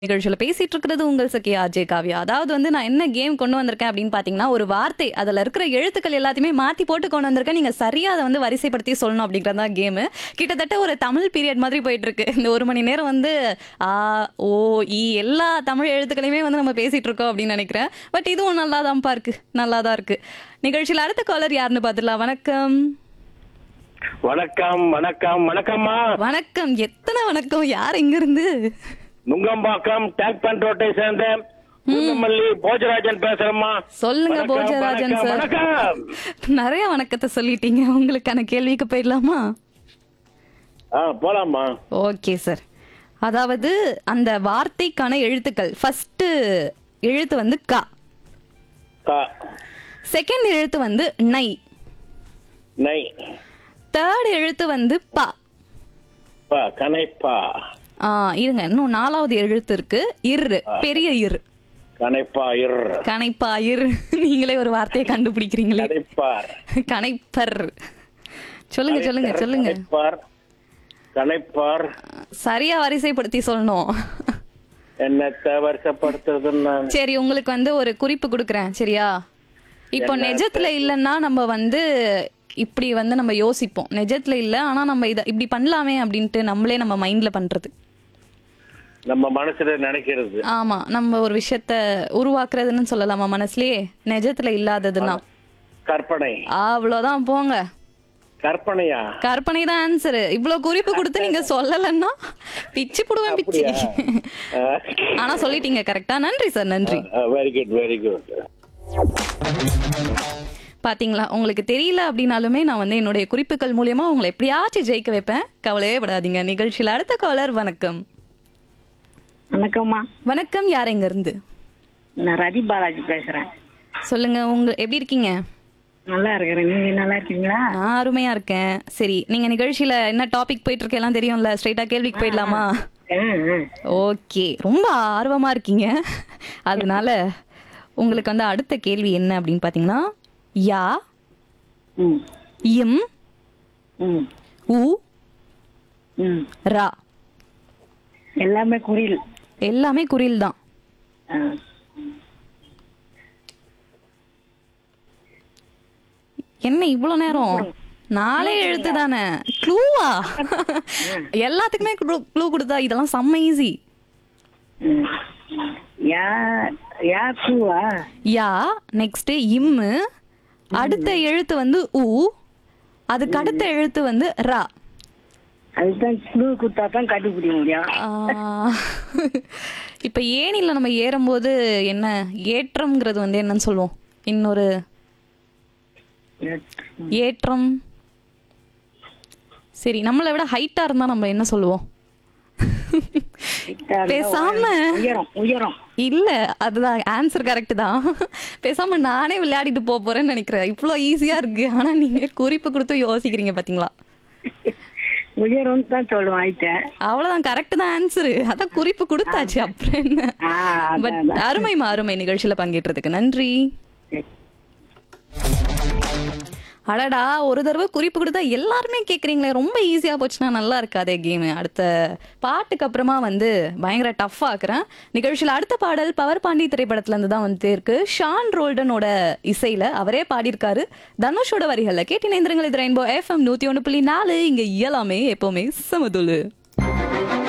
நிகழ்ச்சியில பேசிட்டு இருக்கிறது உங்கள் சக்கியா அஜய் காவ்யா அதாவது வந்து நான் என்ன கேம் கொண்டு வந்திருக்கேன் அப்படின்னு பாத்தீங்கன்னா ஒரு வார்த்தை அதுல இருக்கிற எழுத்துக்கள் எல்லாத்தையுமே மாத்தி போட்டு கொண்டு வந்திருக்கேன் நீங்க சரியா அதை வந்து வரிசைப்படுத்தி சொல்லணும் அப்படிங்கறதா கேம் கிட்டத்தட்ட ஒரு தமிழ் பீரியட் மாதிரி போயிட்டு இருக்கு இந்த ஒரு மணி நேரம் வந்து ஆ ஓ இ எல்லா தமிழ் எழுத்துக்களையுமே வந்து நம்ம பேசிட்டு இருக்கோம் அப்படின்னு நினைக்கிறேன் பட் இதுவும் நல்லா தான்ப்பா இருக்கு நல்லா தான் இருக்கு நிகழ்ச்சியில அடுத்த காலர் யாருன்னு பாத்துடலாம் வணக்கம் வணக்கம் வணக்கம் வணக்கம்மா வணக்கம் எத்தனை வணக்கம் யார் எங்க இருந்து நுங்கம்பாக்கம் டேங்க் பண்ட் ரோட்டை சேர்ந்த பூந்தமல்லி போஜராஜன் பேசுறேம்மா சொல்லுங்க வணக்கம், போஜராஜன் வணக்கம், சார் வணக்கம் நிறைய வணக்கத்தை சொல்லிட்டீங்க உங்களுக்கான கேள்விக்கு போயிடலாமா ஆ போலாமா ஓகே சார் அதாவது அந்த வார்த்தைக்கான எழுத்துக்கள் ஃபர்ஸ்ட் எழுத்து வந்து க கா செகண்ட் எழுத்து வந்து நை நை தேர்ட் எழுத்து வந்து ப பா கனைப்பா ஆ இருங்க இன்னும் நாலாவது எழுத்து இருக்கு இரு பெரிய இரு கனைப்பா இர் கணைப்பா இரு நீங்களே ஒரு வார்த்தையை கண்டுபிடிக்கிறீங்களே கனைப்பார் கணைப்பர் சொல்லுங்க சொல்லுங்க சொல்லுங்க கனைப்பார் கனைப்பார் சரியா வரிசைப்படுத்தி சொல்லணும் என்னத்தை வருஷப்படுத்துறதுன்னு சரி உங்களுக்கு வந்து ஒரு குறிப்பு கொடுக்குறேன் சரியா இப்போ நெஜத்துல இல்லைன்னா நம்ம வந்து இப்படி வந்து நம்ம யோசிப்போம் நெஜத்துல இல்ல ஆனா நம்ம இத இப்படி பண்ணலாமே அப்படின்ட்டு நம்மளே நம்ம மைண்ட்ல பண்றது நம்ம மனசுல நினைக்கிறது ஆமா நம்ம ஒரு விஷயத்த உருவாக்குறதுன்னு சொல்லலாமா மனசுலயே நெஜத்துல இல்லாததுன்னா கற்பனை அவ்வளவுதான் போங்க கற்பனையா கற்பனை தான் ஆன்சர் இவ்வளவு குறிப்பு கொடுத்து நீங்க சொல்லலைன்னா பிச்சு போடுவேன் பிச்சு ஆனா சொல்லிட்டீங்க கரெக்டா நன்றி சார் நன்றி வெரி குட் வெரி குட் பாத்தீங்களா உங்களுக்கு தெரியல அப்படின்னாலுமே நான் வந்து என்னுடைய குறிப்புகள் மூலியமா உங்களை எப்படியாச்சும் ஜெயிக்க வைப்பேன் கவலையே படாதீங்க நிகழ்ச்சியில அடுத்த காலர் வணக்கம் வணக்கம்மா வணக்கம் யார் எங்க இருந்து நான் ரதி பாலாஜி பேசுறேன் சொல்லுங்க உங்க எப்படி இருக்கீங்க நல்லா இருக்கிறேன் நீங்க நல்லா இருக்கீங்களா நான் அருமையா இருக்கேன் சரி நீங்க நிகழ்ச்சியில என்ன டாபிக் போயிட்டு இருக்கு எல்லாம் தெரியும்ல ஸ்ட்ரைட்டா கேள்விக்கு போயிடலாமா ஆ, ஆ. ஓகே ரொம்ப ஆர்வமா இருக்கீங்க அதனால உங்களுக்கு வந்து அடுத்த கேள்வி என்ன அப்படின்னு பாத்தீங்கன்னா யா ம் இம் ம் உ ம் ரா எல்லாமே குறில் எல்லாமே குறில் தான் ஆ. என்ன இவ்வளவு நேரம் நாளே எழுத்து தானே க்ளூவா எல்லாத்துக்குமே க்ளூ கொடுத்தா இதெல்லாம் செம்ம ஈஸி ம். யா யா பூவா யா நெக்ஸ்ட் இம்மு அடுத்த எழுத்து வந்து உ அதுக்கு அடுத்த எழுத்து வந்து ரா அதுதான் குழு கொடுத்தா தான் கண்டுபிடிக்க முடியும் ஆஹ், இப்ப ஏனில நம்ம ஏறும்போது என்ன ஏற்றம்ங்கிறது வந்து என்னன்னு சொல்லுவோம் இன்னொரு ஏற்றம் சரி நம்மளை விட ஹைட்டா இருந்தா நம்ம என்ன சொல்லுவோம் பேசாம உயரம் உயரம் இல்ல அதுதான் ஆன்சர் கரெக்ட் தான் பேசாம நானே விளையாடிட்டு போக போறேன்னு நினைக்கிறேன் இவ்வளோ ஈஸியா இருக்கு ஆனா நீங்க குறிப்பு கொடுத்து யோசிக்கிறீங்க பாத்தீங்களா உயரம் தான் சொல்லுவேன் ஆயிட்டேன் அவ்வளவுதான் கரெக்ட் தான் ஆன்சர் அதான் குறிப்பு கொடுத்தாச்சு அப்புறம் என்ன ஆ, அதான், பட் அதான். அருமைமா அருமை நிகழ்ச்சியில பங்கேற்றதுக்கு நன்றி அடடா ஒரு தடவை குறிப்பு கொடுத்தா எல்லாருமே கேக்குறீங்களே ரொம்ப ஈஸியா போச்சுன்னா நல்லா இருக்காதே கேம் அடுத்த பாட்டுக்கு அப்புறமா வந்து பயங்கர டஃப் ஆக்குறேன் நிகழ்ச்சியில அடுத்த பாடல் பவர் பாண்டி திரைப்படத்துல இருந்து தான் வந்து இருக்கு ஷான் ரோல்டனோட இசையில அவரே பாடியிருக்காரு தனுஷோட வரிகள்ல கேட்டு நேந்திரங்கள் இது ரெயின்போ எஃப்எம் நூத்தி ஒண்ணு புள்ளி நாலு இங்க இயலாமே எப்பவுமே சமதுலு